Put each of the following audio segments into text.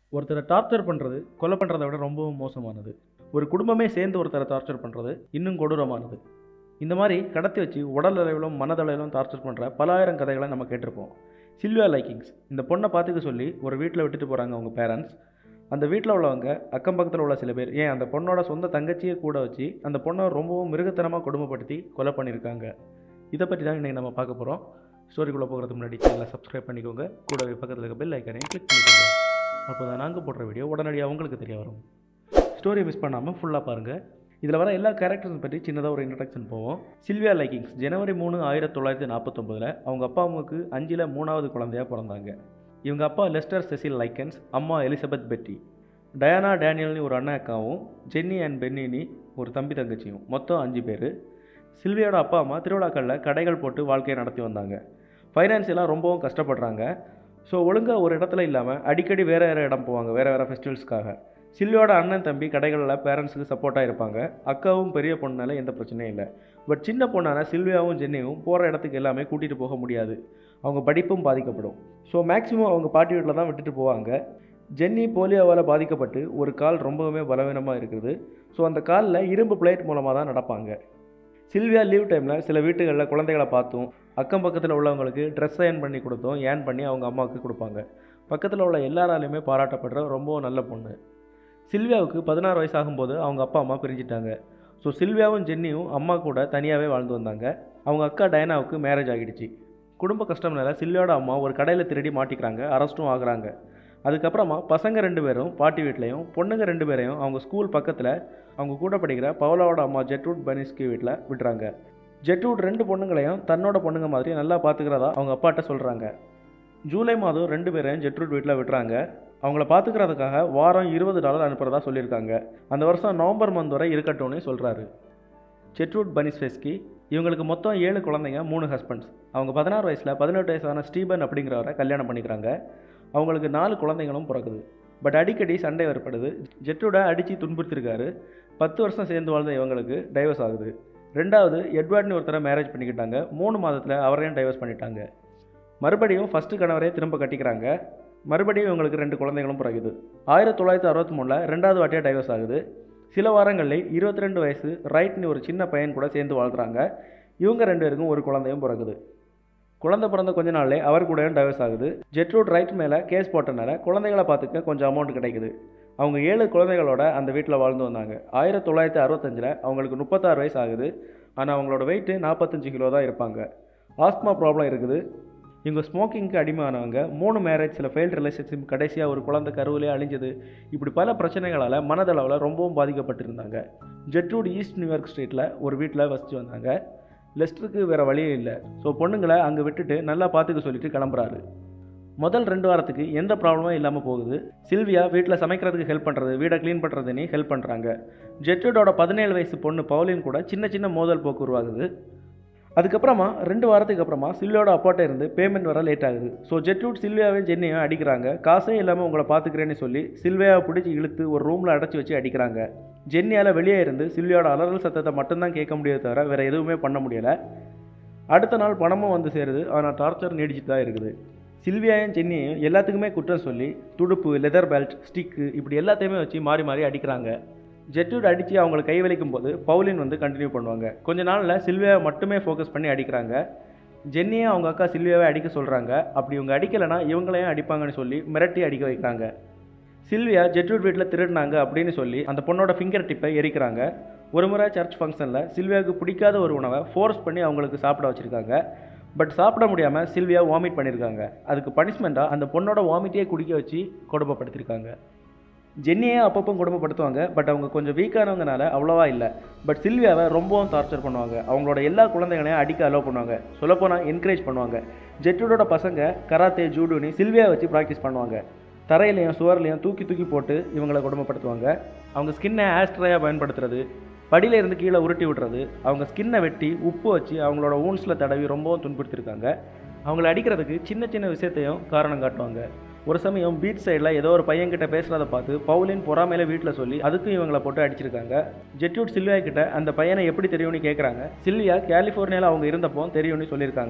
ஒருத்தரை டார்ச்சர் பண்ணுறது கொலை பண்ணுறதை விட ரொம்பவும் மோசமானது ஒரு குடும்பமே சேர்ந்து ஒருத்தரை டார்ச்சர் பண்ணுறது இன்னும் கொடூரமானது இந்த மாதிரி கடத்தி வச்சு உடல் அளவிலும் மனதளவிலும் டார்ச்சர் பண்ணுற பலாயிரம் கதைகளை நம்ம கேட்டிருப்போம் சில்வியா லைக்கிங்ஸ் இந்த பொண்ணை பார்த்துக்க சொல்லி ஒரு வீட்டில் விட்டுட்டு போகிறாங்க அவங்க பேரண்ட்ஸ் அந்த வீட்டில் உள்ளவங்க அக்கம் பக்கத்தில் உள்ள சில பேர் ஏன் அந்த பொண்ணோட சொந்த தங்கச்சியை கூட வச்சு அந்த பொண்ணை ரொம்பவும் மிருகத்தனமாக கொடுமைப்படுத்தி கொலை பண்ணியிருக்காங்க இதை பற்றி தான் இன்றைக்கி நம்ம பார்க்க போகிறோம் ஸ்டோரிக்குள்ளே போகிறதுக்கு முன்னாடி சேனலை சப்ஸ்கிரைப் பண்ணிக்கோங்க கூடவே பக்கத்தில் இருக்க பெல் ஐக்கனையும் கிளிக் பண்ணிக்கோங்க அப்போ தான் நாங்கள் போடுற வீடியோ உடனடியாக உங்களுக்கு தெரிய வரும் ஸ்டோரியை மிஸ் பண்ணாமல் ஃபுல்லாக பாருங்கள் இதில் வர எல்லா கேரக்டர்ஸ் பற்றி சின்னதாக ஒரு இன்ட்ரடக்ஷன் போவோம் சில்வியா லைக்கிங்ஸ் ஜனவரி மூணு ஆயிரத்தி தொள்ளாயிரத்தி நாற்பத்தொம்பதில் அவங்க அப்பா அம்மாவுக்கு அஞ்சில் மூணாவது குழந்தையாக பிறந்தாங்க இவங்க அப்பா லெஸ்டர் செசில் லைக்கன்ஸ் அம்மா எலிசபெத் பெட்டி டயானா டேனியல்னு ஒரு அண்ணன் அக்காவும் ஜென்னி அண்ட் பென்னினி ஒரு தம்பி தங்கச்சியும் மொத்தம் அஞ்சு பேர் சில்வியோட அப்பா அம்மா திருவிழாக்களில் கடைகள் போட்டு வாழ்க்கையை நடத்தி வந்தாங்க ஃபைனான்சியலாக ரொம்பவும் கஷ்டப்படுறாங்க ஸோ ஒழுங்காக ஒரு இடத்துல இல்லாமல் அடிக்கடி வேறு வேறு இடம் போவாங்க வேறு வேறு ஃபெஸ்டிவல்ஸ்க்காக சில்வியோட அண்ணன் தம்பி கடைகளில் பேரண்ட்ஸுக்கு சப்போர்ட்டாக இருப்பாங்க அக்காவும் பெரிய பொண்ணால எந்த பிரச்சனையும் இல்லை பட் சின்ன பொண்ணான சில்வியாவும் ஜென்னியும் போகிற இடத்துக்கு எல்லாமே கூட்டிகிட்டு போக முடியாது அவங்க படிப்பும் பாதிக்கப்படும் ஸோ மேக்ஸிமம் அவங்க பாட்டி வீட்டில் தான் விட்டுட்டு போவாங்க ஜென்னி போலியோவால் பாதிக்கப்பட்டு ஒரு கால் ரொம்பவுமே பலவீனமாக இருக்குது ஸோ அந்த காலில் இரும்பு பிளேட் மூலமாக தான் நடப்பாங்க சில்வியா லீவ் டைமில் சில வீட்டுகளில் குழந்தைகளை பார்த்தும் அக்கம் பக்கத்தில் உள்ளவங்களுக்கு ட்ரெஸ் அயன் பண்ணி கொடுத்தும் ஏன் பண்ணி அவங்க அம்மாவுக்கு கொடுப்பாங்க பக்கத்தில் உள்ள எல்லாராலையுமே பாராட்டப்படுற ரொம்பவும் நல்ல பொண்ணு சில்வியாவுக்கு பதினாறு வயசு ஆகும்போது அவங்க அப்பா அம்மா பிரிஞ்சிட்டாங்க ஸோ சில்வியாவும் ஜென்னியும் அம்மா கூட தனியாகவே வாழ்ந்து வந்தாங்க அவங்க அக்கா டயனாவுக்கு மேரேஜ் ஆகிடுச்சு குடும்ப கஷ்டம்னால சில்வியோட அம்மா ஒரு கடையில் திருடி மாட்டிக்கிறாங்க அரெஸ்ட்டும் ஆகுறாங்க அதுக்கப்புறமா பசங்க ரெண்டு பேரும் பாட்டி வீட்லேயும் பொண்ணுங்க ரெண்டு பேரையும் அவங்க ஸ்கூல் பக்கத்தில் அவங்க கூட படிக்கிற பவுலாவோட அம்மா ஜெட்ரூட் பனிஸ்கி வீட்டில் விட்டுறாங்க ஜெட்ரூட் ரெண்டு பொண்ணுங்களையும் தன்னோட பொண்ணுங்க மாதிரி நல்லா பார்த்துக்கிறதா அவங்க அப்பாட்ட சொல்கிறாங்க ஜூலை மாதம் ரெண்டு பேரையும் ஜெட்ரூட் வீட்டில் விட்டுறாங்க அவங்கள பார்த்துக்கிறதுக்காக வாரம் இருபது டாலர் அனுப்புகிறதா சொல்லியிருக்காங்க அந்த வருஷம் நவம்பர் மந்த் வரை இருக்கட்டும்னு சொல்கிறாரு செட்ரூட் பனிஸ்வெஸ்கி இவங்களுக்கு மொத்தம் ஏழு குழந்தைங்க மூணு ஹஸ்பண்ட்ஸ் அவங்க பதினாறு வயசில் பதினெட்டு வயசான ஸ்டீபன் அப்படிங்கிறவரை கல்யாணம் பண்ணிக்கிறாங்க அவங்களுக்கு நாலு குழந்தைங்களும் பிறக்குது பட் அடிக்கடி சண்டை ஏற்படுது ஜெட்டோட அடித்து துன்புறுத்திருக்காரு பத்து வருஷம் சேர்ந்து வாழ்ந்த இவங்களுக்கு டைவர்ஸ் ஆகுது ரெண்டாவது எட்வர்ட்னு ஒருத்தரை மேரேஜ் பண்ணிக்கிட்டாங்க மூணு மாதத்தில் அவரையும் டைவர்ஸ் பண்ணிட்டாங்க மறுபடியும் ஃபஸ்ட்டு கணவரே திரும்ப கட்டிக்கிறாங்க மறுபடியும் இவங்களுக்கு ரெண்டு குழந்தைகளும் பிறகுது ஆயிரத்தி தொள்ளாயிரத்தி அறுபத்தி மூணில் ரெண்டாவது வாட்டியாக டைவர்ஸ் ஆகுது சில வாரங்களில் இருபத்தி ரெண்டு வயசு ரைட்னு ஒரு சின்ன பையன் கூட சேர்ந்து வாழ்கிறாங்க இவங்க ரெண்டு பேருக்கும் ஒரு குழந்தையும் பிறகுது குழந்தை பிறந்த கொஞ்ச நாள்லே அவர் கூடயும் டைவர்ஸ் ஆகுது ஜெட்ரூட் ரைட் மேலே கேஸ் போட்டனால குழந்தைகளை பார்த்துக்க கொஞ்சம் அமௌண்ட் கிடைக்குது அவங்க ஏழு குழந்தைகளோட அந்த வீட்டில் வாழ்ந்து வந்தாங்க ஆயிரத்தி தொள்ளாயிரத்தி அறுபத்தஞ்சில் அவங்களுக்கு முப்பத்தாறு வயசு ஆகுது ஆனால் அவங்களோட வெயிட்டு நாற்பத்தஞ்சு கிலோ தான் இருப்பாங்க ஆஸ்மா ப்ராப்ளம் இருக்குது இவங்க ஸ்மோக்கிங்க்கு அடிமையானவங்க மூணு மேரேஜ் சில ஃபெயில்ட் ரிலேஷன்ஷிப் கடைசியாக ஒரு குழந்தை கருவிலே அழிஞ்சது இப்படி பல பிரச்சனைகளால் மனதளவில் ரொம்பவும் பாதிக்கப்பட்டிருந்தாங்க ஜெட்ரூட் ஈஸ்ட் நியூயார்க் ஸ்ட்ரீட்டில் ஒரு வீட்டில் வசித்து வந்தாங்க லெஸ்டருக்கு வேறு வழியே இல்லை ஸோ பொண்ணுங்களை அங்கே விட்டுட்டு நல்லா பார்த்துக்க சொல்லிட்டு கிளம்புறாரு முதல் ரெண்டு வாரத்துக்கு எந்த ப்ராப்ளமும் இல்லாமல் போகுது சில்வியா வீட்டில் சமைக்கிறதுக்கு ஹெல்ப் பண்ணுறது வீடை க்ளீன் பண்ணுறதுன்னு ஹெல்ப் பண்ணுறாங்க ஜெட்ரூடோட பதினேழு வயசு பொண்ணு பவுலின் கூட சின்ன சின்ன மோதல் போக்கு உருவாகுது அதுக்கப்புறமா ரெண்டு வாரத்துக்கு அப்புறமா சில்வியோட அப்பாட்ட இருந்து பேமெண்ட் வர லேட் ஆகுது ஸோ ஜெட்ரூட் சில்வியாவையும் ஜென்னியும் அடிக்கிறாங்க காசே இல்லாமல் உங்களை பார்த்துக்கிறேன்னு சொல்லி சில்வியாவை பிடிச்சி இழுத்து ஒரு ரூமில் அடைச்சி வச்சு அடிக்கிறாங்க ஜென்னியால் வெளியே இருந்து சில்வியோட அலறல் சத்தத்தை மட்டும்தான் கேட்க முடியாது தவிர வேறு எதுவுமே பண்ண முடியலை அடுத்த நாள் பணமும் வந்து சேருது ஆனால் டார்ச்சர் நீடிச்சிட்டு தான் இருக்குது சில்வியாயும் ஜென்னியும் எல்லாத்துக்குமே குற்றம் சொல்லி துடுப்பு லெதர் பெல்ட் ஸ்டிக்கு இப்படி எல்லாத்தையுமே வச்சு மாறி மாறி அடிக்கிறாங்க ஜெட்யூட் அடித்து அவங்களை கை வலிக்கும் போது பவுலின் வந்து கண்டினியூ பண்ணுவாங்க கொஞ்ச நாளில் சில்வியாவை மட்டுமே ஃபோக்கஸ் பண்ணி அடிக்கிறாங்க ஜென்னியை அவங்க அக்கா சில்வியாவை அடிக்க சொல்கிறாங்க அப்படி இவங்க அடிக்கலைன்னா இவங்களையும் அடிப்பாங்கன்னு சொல்லி மிரட்டி அடிக்க வைக்கிறாங்க சில்வியா ஜெட்யூட் வீட்டில் திருடினாங்க அப்படின்னு சொல்லி அந்த பொண்ணோட ஃபிங்கர் டிப்பை எரிக்கிறாங்க ஒரு முறை சர்ச் ஃபங்க்ஷனில் சில்வியாவுக்கு பிடிக்காத ஒரு உணவை ஃபோர்ஸ் பண்ணி அவங்களுக்கு சாப்பிட வச்சுருக்காங்க பட் சாப்பிட முடியாமல் சில்வியா வாமிட் பண்ணியிருக்காங்க அதுக்கு பனிஷ்மெண்ட்டாக அந்த பொண்ணோட வாமிட்டே குடிக்க வச்சு கொடுமைப்படுத்திருக்காங்க ஜென்னியே அப்பப்போ குடும்பப்படுத்துவாங்க பட் அவங்க கொஞ்சம் வீக்கானவங்கனால அவ்வளோவா இல்லை பட் சில்வியாவை ரொம்பவும் டார்ச்சர் பண்ணுவாங்க அவங்களோட எல்லா குழந்தைகளையும் அடிக்க அலோவ் பண்ணுவாங்க சொல்லப்போனால் என்கரேஜ் பண்ணுவாங்க ஜெட்டுடோட பசங்க கராத்தே ஜூடுன்னு சில்வியா வச்சு ப்ராக்டிஸ் பண்ணுவாங்க தரையிலையும் சுவர்லையும் தூக்கி தூக்கி போட்டு இவங்களை கொடுமைப்படுத்துவாங்க அவங்க ஸ்கின்னை ஆஸ்ட்ரையாக பயன்படுத்துறது படியில இருந்து கீழே உருட்டி விடுறது அவங்க ஸ்கின்னை வெட்டி உப்பு வச்சு அவங்களோட ஊன்ஸில் தடவி ரொம்பவும் துன்புறுத்திருக்காங்க அவங்கள அடிக்கிறதுக்கு சின்ன சின்ன விஷயத்தையும் காரணம் காட்டுவாங்க ஒரு சமயம் பீச் சைடில் ஏதோ ஒரு பையன்கிட்ட பேசுகிறத பார்த்து பவுலின் பொறாமையில வீட்டில் சொல்லி அதுக்கும் இவங்களை போட்டு அடிச்சிருக்காங்க ஜெட்யூட் சில்வியா கிட்ட அந்த பையனை எப்படி தெரியும்னு கேட்குறாங்க சில்வியா கலிஃபோர்னியாவில் அவங்க இருந்தப்போ தெரியும்னு சொல்லியிருக்காங்க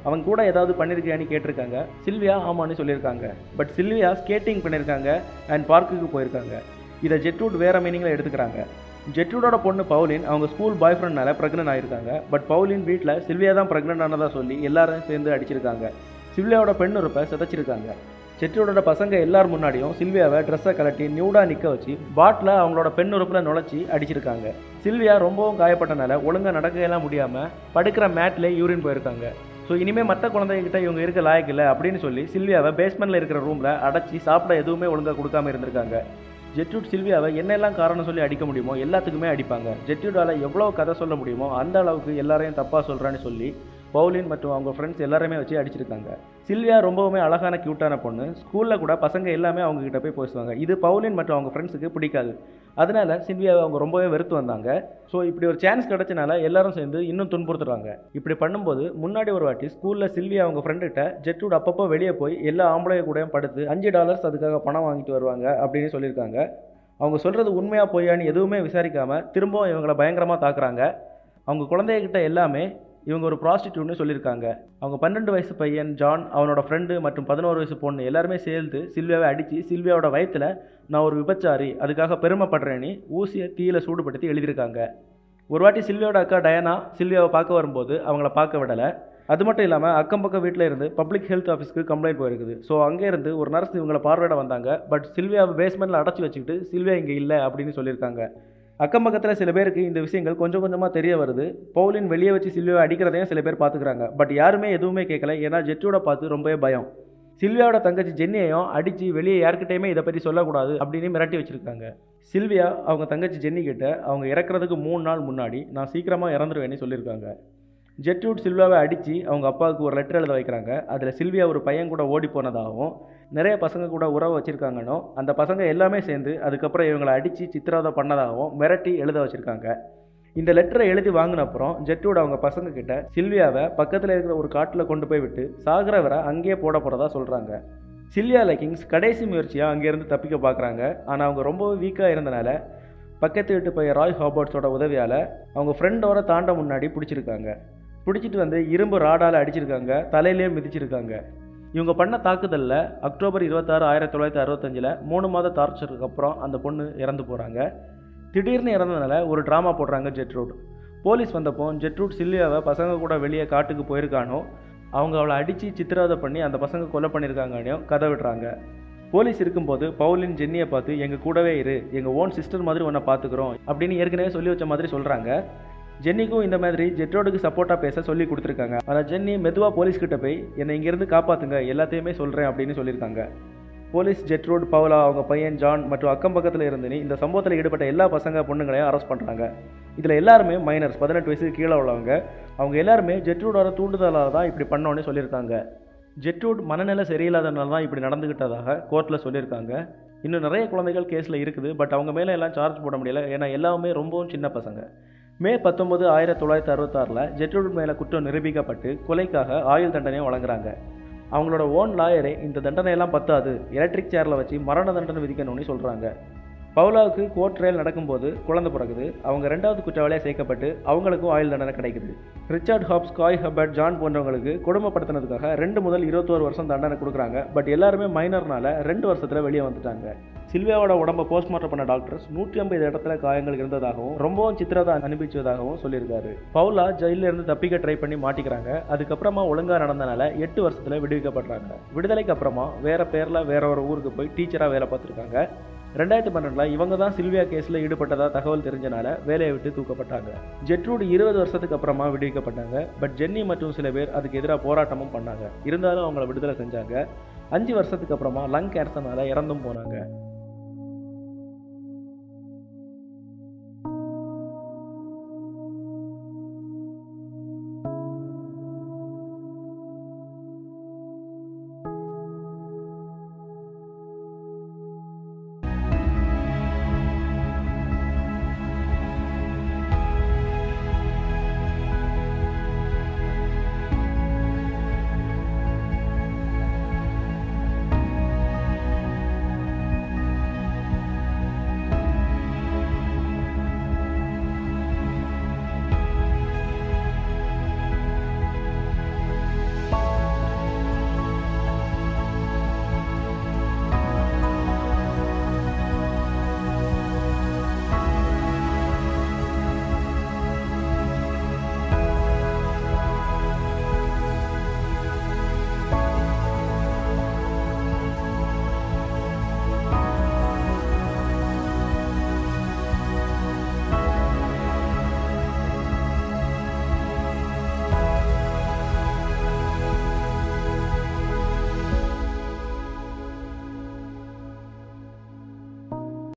அவங்க கூட ஏதாவது பண்ணியிருக்கியான்னு கேட்டிருக்காங்க சில்வியா ஆமான்னு சொல்லியிருக்காங்க பட் சில்வியா ஸ்கேட்டிங் பண்ணியிருக்காங்க அண்ட் பார்க்குக்கு போயிருக்காங்க இதை ஜெட்ரூட் வேற மீனிங்கில் எடுத்துக்கிறாங்க ஜெட்ரூடோட பொண்ணு பவுலின் அவங்க ஸ்கூல் பாய் ஃப்ரெண்ட்னால ப்ரெக்னென்ட் ஆயிருக்காங்க பட் பவுலின் வீட்டில் சில்வியா தான் ப்ரெக்னென்ட் ஆனதா சொல்லி எல்லாரும் சேர்ந்து அடிச்சிருக்காங்க சில்வியாவோட பெண் உறுப்பை சிதைச்சிருக்காங்க ஜெட்ரூடோட பசங்க எல்லார் முன்னாடியும் சில்வியாவை ட்ரெஸ்ஸை கலட்டி நியூடாக நிற்க வச்சு பாட்டில் அவங்களோட பெண் உறுப்பில் நுழைச்சி அடிச்சிருக்காங்க சில்வியா ரொம்பவும் காயப்பட்டனால ஒழுங்காக நடக்கையெல்லாம் முடியாமல் படுக்கிற மேட்ல யூரின் போயிருக்காங்க ஸோ இனிமேல் மற்ற குழந்தைகிட்ட இவங்க இருக்க லாயக்கு இல்லை அப்படின்னு சொல்லி சில்வியாவை பேஸ்மெண்ட்டில் இருக்கிற ரூமில் அடைச்சி சாப்பிட எதுவுமே ஒழுங்காக கொடுக்காம இருந்திருக்காங்க ஜெட்யூட் சில்வியாவை என்னெல்லாம் காரணம் சொல்லி அடிக்க முடியுமோ எல்லாத்துக்குமே அடிப்பாங்க ஜெட்யூடால் எவ்வளோ கதை சொல்ல முடியுமோ அந்த அளவுக்கு எல்லாரையும் தப்பாக சொல்கிறான்னு சொல்லி பவுலின் மற்றும் அவங்க ஃப்ரெண்ட்ஸ் எல்லாருமே வச்சு அடிச்சிருக்காங்க சில்வியா ரொம்பவுமே அழகான க்யூட்டான பொண்ணு ஸ்கூலில் கூட பசங்க எல்லாமே அவங்க கிட்ட போய் பேசுவாங்க இது பவுலின் மற்றும் அவங்க ஃப்ரெண்ட்ஸுக்கு பிடிக்காது அதனால சில்வியாவை அவங்க ரொம்பவே வெறுத்து வந்தாங்க ஸோ இப்படி ஒரு சான்ஸ் கிடைச்சனால எல்லாரும் சேர்ந்து இன்னும் துன்புறுத்துறாங்க இப்படி பண்ணும்போது முன்னாடி ஒரு வாட்டி ஸ்கூலில் சில்வியா அவங்க ஃப்ரெண்டுகிட்ட ஜெட்வுட் அப்பப்போ வெளியே போய் எல்லா ஆம்பளைய கூடயும் படுத்து அஞ்சு டாலர்ஸ் அதுக்காக பணம் வாங்கிட்டு வருவாங்க அப்படின்னு சொல்லியிருக்காங்க அவங்க சொல்கிறது உண்மையாக பொய்யான்னு எதுவுமே விசாரிக்காமல் திரும்பவும் இவங்களை பயங்கரமாக தாக்குறாங்க அவங்க குழந்தைகிட்ட எல்லாமே இவங்க ஒரு ப்ராஸ்டிடியூட்னு சொல்லியிருக்காங்க அவங்க பன்னெண்டு வயசு பையன் ஜான் அவனோட ஃப்ரெண்டு மற்றும் பதினோரு வயசு பொண்ணு எல்லாருமே சேர்ந்து சில்வியாவை அடித்து சில்வியாவோட வயத்தில் நான் ஒரு விபச்சாரி அதுக்காக பெருமைப்படுறேன்னு ஊசியை தீயில சூடுபடுத்தி எழுதியிருக்காங்க ஒரு வாட்டி சில்வியாவோட அக்கா டயனா சில்வியாவை பார்க்க வரும்போது அவங்கள பார்க்க விடலை அது மட்டும் இல்லாமல் அக்கம் பக்கம் வீட்டில் இருந்து பப்ளிக் ஹெல்த் ஆஃபீஸ்க்கு கம்ப்ளைண்ட் போயிருக்குது ஸோ அங்கே இருந்து ஒரு நர்ஸ் இவங்களை பார்வையிட வந்தாங்க பட் சில்வியாவை பேஸ்மெண்ட்டில் அடைச்சி வச்சுக்கிட்டு சில்வியா இங்கே இல்லை அப்படின்னு சொல்லியிருக்காங்க அக்கம் பக்கத்தில் சில பேருக்கு இந்த விஷயங்கள் கொஞ்சம் கொஞ்சமாக தெரிய வருது பவுலின் வெளியே வச்சு சில்வியாவை அடிக்கிறதையும் சில பேர் பார்த்துக்கிறாங்க பட் யாருமே எதுவுமே கேட்கல ஏன்னா ஜெட்டோட பார்த்து ரொம்பவே பயம் சில்வியாவோட தங்கச்சி ஜென்னியையும் அடித்து வெளியே யார்கிட்டயுமே இதை பற்றி சொல்லக்கூடாது அப்படின்னு மிரட்டி வச்சிருக்காங்க சில்வியா அவங்க தங்கச்சி ஜென்னி கிட்ட அவங்க இறக்குறதுக்கு மூணு நாள் முன்னாடி நான் சீக்கிரமாக இறந்துருவேன்னு சொல்லியிருக்காங்க ஜெட்ரூட் சில்வியாவை அடித்து அவங்க அப்பாவுக்கு ஒரு லெட்டர் எழுத வைக்கிறாங்க அதில் சில்வியா ஒரு பையன் கூட ஓடி போனதாகவும் நிறைய பசங்க கூட உறவு வச்சுருக்காங்கன்னோ அந்த பசங்க எல்லாமே சேர்ந்து அதுக்கப்புறம் இவங்களை அடித்து சித்திரவதை பண்ணதாகவும் மிரட்டி எழுத வச்சுருக்காங்க இந்த லெட்டரை எழுதி வாங்கின அப்புறம் ஜெட்டோட அவங்க பசங்க கிட்ட சில்வியாவை பக்கத்தில் இருக்கிற ஒரு காட்டில் கொண்டு போய் விட்டு சாகிற வரை அங்கேயே போட போகிறதா சொல்கிறாங்க சில்வியா லைக்கிங்ஸ் கடைசி முயற்சியாக அங்கேருந்து தப்பிக்க பார்க்குறாங்க ஆனால் அவங்க ரொம்பவே வீக்காக இருந்தனால பக்கத்து வீட்டு பையன் ராய் ஹாபர்ட்ஸோட உதவியால் அவங்க ஃப்ரெண்டோட தாண்ட முன்னாடி பிடிச்சிருக்காங்க பிடிச்சிட்டு வந்து இரும்பு ராடால் அடிச்சிருக்காங்க தலையிலேயே மிதிச்சிருக்காங்க இவங்க பண்ண தாக்குதலில் அக்டோபர் இருபத்தாறு ஆயிரத்தி தொள்ளாயிரத்தி அறுபத்தஞ்சில் மூணு மாத டார்ச்சருக்கு அப்புறம் அந்த பொண்ணு இறந்து போகிறாங்க திடீர்னு இறந்ததுனால ஒரு ட்ராமா போடுறாங்க ஜெட்ரூட் போலீஸ் வந்தப்போ ஜெட்ரூட் சில்வியாவை பசங்க கூட வெளியே காட்டுக்கு போயிருக்கானோ அவங்க அவளை அடித்து சித்திரவதை பண்ணி அந்த பசங்க கொலை பண்ணியிருக்காங்கன்னையும் கதை விடுறாங்க போலீஸ் இருக்கும்போது பவுலின் ஜென்னியை பார்த்து எங்கள் கூடவே இரு எங்கள் ஓன் சிஸ்டர் மாதிரி உன்னை பார்த்துக்குறோம் அப்படின்னு ஏற்கனவே சொல்லி வச்ச மாதிரி சொல்கிறாங்க ஜென்னிக்கும் இந்த மாதிரி ஜெட்ரோடுக்கு சப்போர்ட்டாக பேச சொல்லி கொடுத்துருக்காங்க ஆனால் ஜென்னி மெதுவாக போலீஸ்கிட்ட போய் என்னை இங்கேருந்து காப்பாற்றுங்க எல்லாத்தையுமே சொல்கிறேன் அப்படின்னு சொல்லியிருக்காங்க போலீஸ் ஜெட்ரோட் பவுலா அவங்க பையன் ஜான் மற்றும் அக்கம் பக்கத்தில் இருந்து இந்த சம்பவத்தில் ஈடுபட்ட எல்லா பசங்க பொண்ணுங்களையும் அரெஸ்ட் பண்ணுறாங்க இதில் எல்லாருமே மைனர்ஸ் பதினெட்டு வயசுக்கு கீழே உள்ளவங்க அவங்க எல்லாருமே ஜெட்ரூடோட தூண்டுதலால் தான் இப்படி பண்ணோன்னு சொல்லியிருக்காங்க ஜெட்ரூட் மனநிலை சரியில்லாதனால தான் இப்படி நடந்துக்கிட்டதாக கோர்ட்டில் சொல்லியிருக்காங்க இன்னும் நிறைய குழந்தைகள் கேஸில் இருக்குது பட் அவங்க மேலே எல்லாம் சார்ஜ் போட முடியல ஏன்னா எல்லாமே ரொம்பவும் சின்ன பசங்க மே பத்தொன்பது ஆயிரத்தி தொள்ளாயிரத்தி அறுபத்தாறில் ஜெட்ரூட் மேலே குற்றம் நிரூபிக்கப்பட்டு கொலைக்காக ஆயுள் தண்டனையை வழங்குறாங்க அவங்களோட ஓன் லாயரே இந்த தண்டனையெல்லாம் பத்தாது எலக்ட்ரிக் சேரில் வச்சு மரண தண்டனை விதிக்கணும்னு சொல்கிறாங்க பவுலாவுக்கு கோர்ட் ட்ரையல் நடக்கும்போது குழந்தை பிறகுது அவங்க ரெண்டாவது குற்றவாளியாக சேர்க்கப்பட்டு அவங்களுக்கும் ஆயுள் தண்டனை கிடைக்குது Richard Hobbs Coy Hubbard John போன்றவங்களுக்கு கொடுமைப்படுத்தினதுக்காக ரெண்டு முதல் இருபத்தோரு வருஷம் தண்டனை கொடுக்குறாங்க பட் எல்லாருமே மைனர்னால ரெண்டு வருஷத்தில் வெளியே வந்துட்டாங்க சில்வியாவோட உடம்ப போஸ்ட்மார்ட்டம் பண்ண டாக்டர்ஸ் நூற்றி ஐம்பது இடத்துல காயங்கள் இருந்ததாகவும் ரொம்பவும் சித்திரத்தை அனுபவிச்சதாகவும் சொல்லியிருக்காரு பவுலா ஜெயிலில் இருந்து தப்பிக்க ட்ரை பண்ணி மாட்டிக்கிறாங்க அதுக்கப்புறமா ஒழுங்கா நடந்தனால எட்டு வருஷத்துல விடுவிக்கப்படுறாங்க விடுதலைக்கு அப்புறமா வேற பேர்ல வேற ஒரு ஊருக்கு போய் டீச்சரா வேலை பார்த்துருக்காங்க ரெண்டாயிரத்தி பன்னெண்டில் இவங்க தான் சில்வியா கேஸில் ஈடுபட்டதா தகவல் தெரிஞ்சனால வேலையை விட்டு தூக்கப்பட்டாங்க ஜெட்ரூட் இருபது வருஷத்துக்கு அப்புறமா விடுவிக்கப்பட்டாங்க பட் ஜென்னி மற்றும் சில பேர் அதுக்கு எதிராக போராட்டமும் பண்ணாங்க இருந்தாலும் அவங்கள விடுதலை செஞ்சாங்க அஞ்சு வருஷத்துக்கு அப்புறமா லங் கேன்சர்னால இறந்தும் போனாங்க